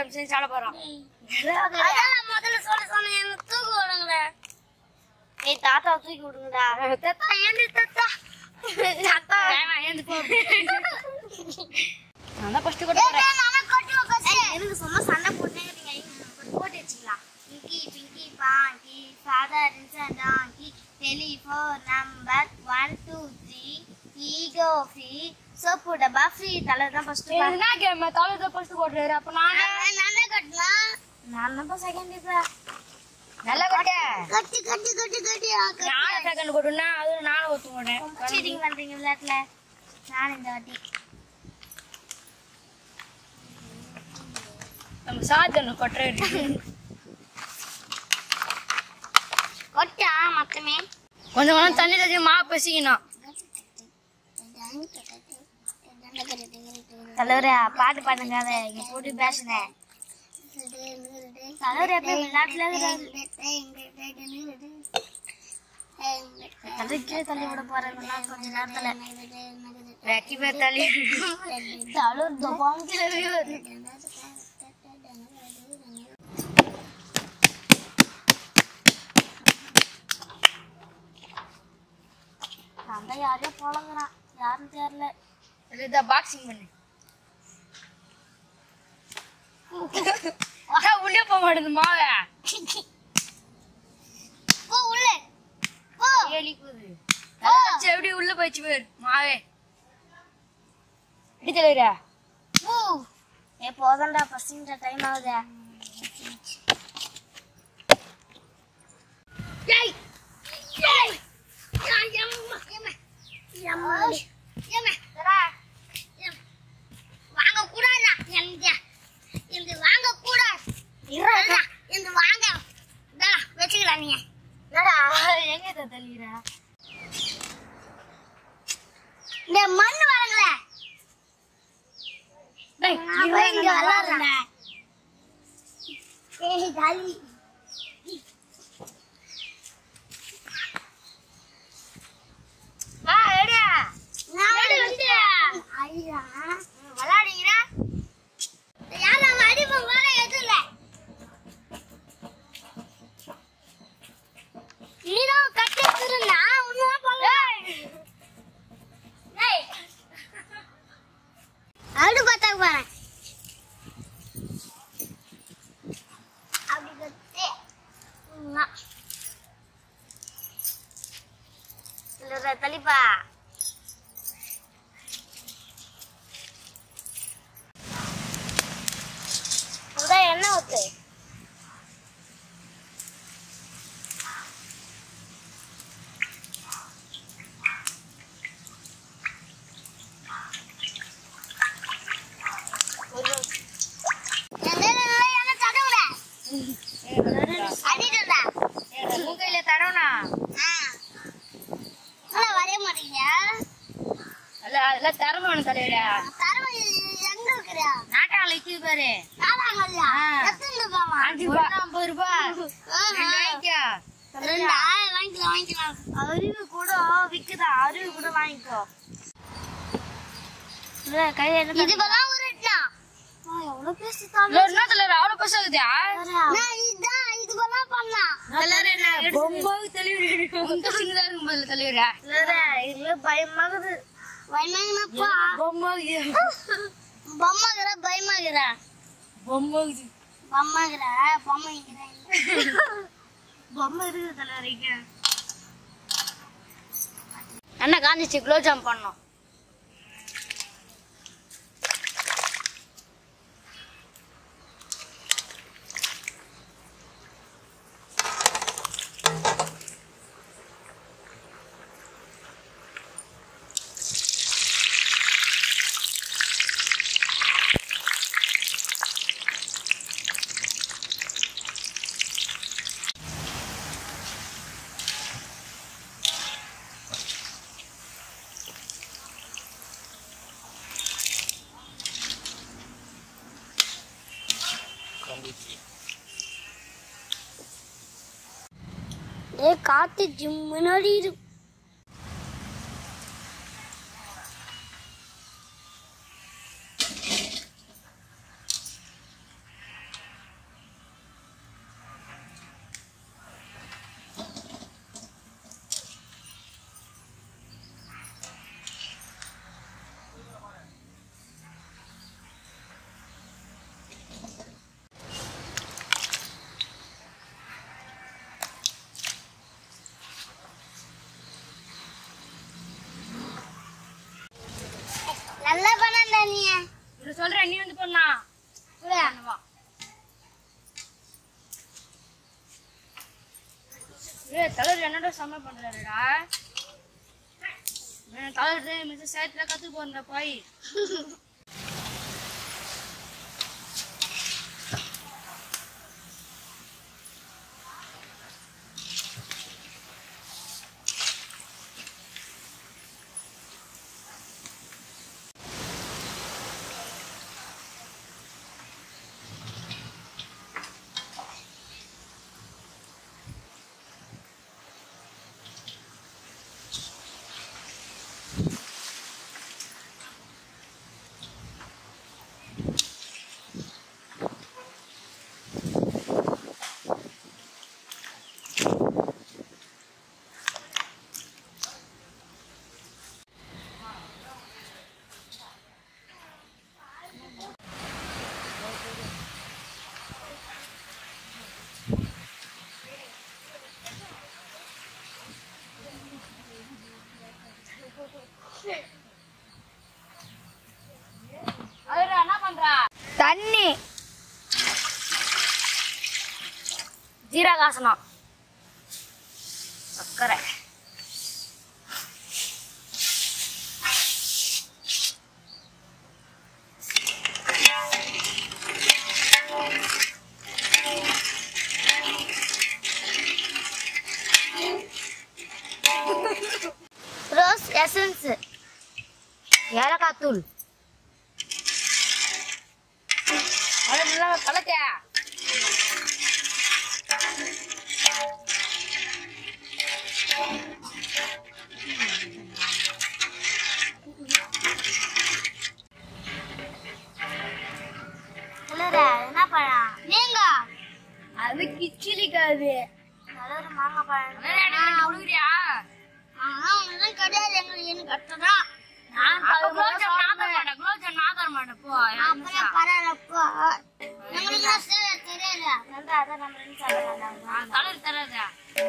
சரி சாப்பிட போறோம் அதான் முதல்ல சொல்ல சொன்னேன் எனக்கு தூக்கு விடுங்கடா ஏய் தாத்தா தூக்கி விடுங்கடா தாத்தா ஏந்து தாத்தா தாத்தா வேணாம், ஏந்து போ. நான் தான் first கொட்ட ஏய், போறேன். ஏய், நானா கொட்டுவேன் first. ஏய், எனக்கு சும்மா சண்டை போட்டுனே இருக்கீங்க. இங்க போட்டு வச்சுக்கலாம். Pinky, Pinky, Panky, father is a donkey. Telephone number one, two, three. Ego free. Soap டப்பா free. தலை தான் first இது என்ன game? தலை தான் first கொட்டுறாரு. அப்ப நானு? நானே கட்டினா நான் தான் செகண்ட் இப்ப நல்லா கொட்டு. கட்டி கட்டி கட்டி கட்டி நானும் second கொட்டுனா, அதுவும் நானும் ஒத்து போட்டேன். சீட்டிங் பண்றீங்க விளையாட்டுல நான் இந்த வாட்டி நம்ம சாத்தனு கொட்டுறாரு. கொட்டா மொத்தமே கொஞ்சம் கொஞ்சம் தண்ணி தண்ணி மாவு பசிக்கணும் தலைவரே பாட்டு பாடுங்க அதை இங்க போட்டு பேசுனேன் தலைவர் எப்பயும் விளையாட்டுல தலைக்கே தள்ளி விட போறேன் கொஞ்ச நேரத்துல ரெக்கி பேர் தள்ளி தலைவர் தொப்பாங்கிலவே வருது அந்த யாரையோ புலங்குறான் யாருன்னு தெரியல இதுதான் பாக்ஸிங் பண்ணு அதான் உள்ளே போக மாட்டேங்குது மாவை போ உள்ள போ ஏலிக்குது எப்படி உள்ள போயிடுச்சு பேர் மாவே எப்படி தலைவரா போ ஏ போதண்டா பசங்க டைம் ஆகுதே ஏய் ஏய் யம்மா யம்மா யம்மா யம்மா தரா வாங்க கூடாதா எங்க இந்த வாங்க கூடாது இருடா இந்த வாங்க டா வெச்சுக்கலாம் நீ என்னடா எங்க இதை தள்ளிடுற இந்த மண்ணு வரங்கள இங்க விளாடுறேன் ஏய் ஜாலி ஆ எடுடா நாடு வந்து ஐயா விளையாடுகிறா யாரும் அடிப்போம் வர எதுல நீதான் கட்டி திருந்தா உன்னதான் பண்ண அடு பார்த்தா பாரு அப்படி கத்து இல்ல தலிப்பா அதான் என்ன ஊத்து மூக்கையில தடவுனா வரைய மாட்டீங்க அல்ல அதெல்லாம் தரணும் தலைவரா தரவை எங்க இருக்கிறா நாட்டாள இருக்குது பாரு நாலாங்கல்யா ஆ. எத்தனை ரூபாவா அஞ்சு ரூபாய் ஐம்பது ரூபாய் ரெண்டு வாங்கிக்கோ ரெண்டு ஆயிரம் வாங்கிக்கலாம் வாங்கிக்கலாம் அருவி கூட விக்குதா அருவி கூட வாங்கிக்கோ இதுவெல்லாம் உருட்டா எவ்வளவு பேசி இல்ல, என்ன தலைவர் அவ்வளவு பசங்க இருக்குதா இதான் இதுவெல்லாம் பண்ணா தலைவர் என்ன பொம்மாவுக்கு தலைவர் உங்க சிங்கதா இருக்கும் போதுல தலைவரா இல்ல பயமாகுது பயமாகுதுப்பா பொம்மாவுக்கு பொம்மாகிற பயமாகிற பொம்மாவுக்கு பொம்மாகிற பொம்மைங்கிற பொம்மை இருக்குது தலைவரைக்கு அண்ணா காந்திச்சு குலோப் ஜாம் பண்ணோம் ஏ காத்து ஜிம்முன்னு அடிக்குது ஏய் தலைவர் என்னடா சம பண்றாருடா நான் தலைவர் மிஸ் சேர்த்துல கத்து போன்ற போய் தலைவர் என்ன பண்றா தண்ணி ஜீரகாசனம் சக்கரை ரோஸ் எசன்ஸ் ஏலக்காய் தூள் அதெல்லாம் கலக்க கலர என்ன பழம் நீங்க அது கிச்சிலிக்காது கலர் மாங்காய் பழம் உழுகுறியா ஆனா ஒண்ணும் கிடையாது எங்களுக்கு எனக்கு கட்டதான் நான் குலோப் ஜாம் நான் தர மாட்டேன் குலோப் ஜாம் நான் தர மாட்டேன் போ அப்புறம் பரவாயில்லப்பா எங்களுக்கு தெரியல தெரியல நல்லா அதான் நம்ம ரெண்டு சாப்பிடலாம் தலைவர் தராதா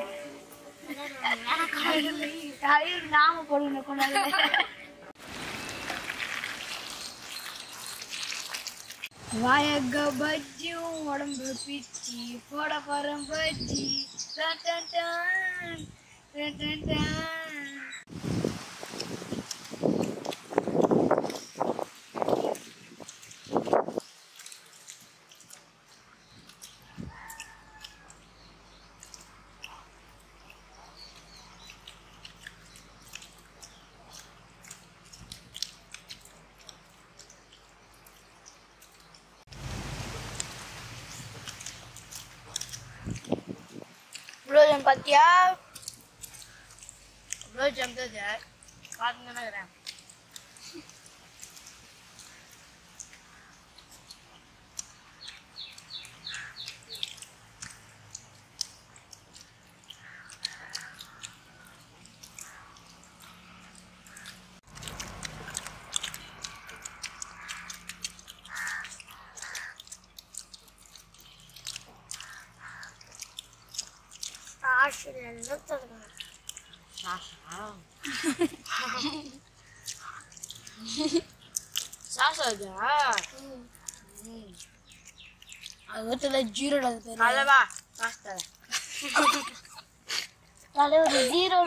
தலைவர் நாம போடணும் கொண்டாது வாயக்க பஜ்ஜியும் உடம்பு பிச்சி போட போறோம் பஜ்ஜி டன் டன் டன், டன் டன் டன். குலோப் ஜாம் பாத்தியா குலோப் ஜாம் தான் இது. பாத்துதானே இருக்கிறேன். ஆசிரியர் தொடங்கணும் சாஸ் ஆகுதா? அது ஊத்துல ஜீரோ அது பேரு. நல்லவா காசு தரேன். தலைவர் ஜீரோ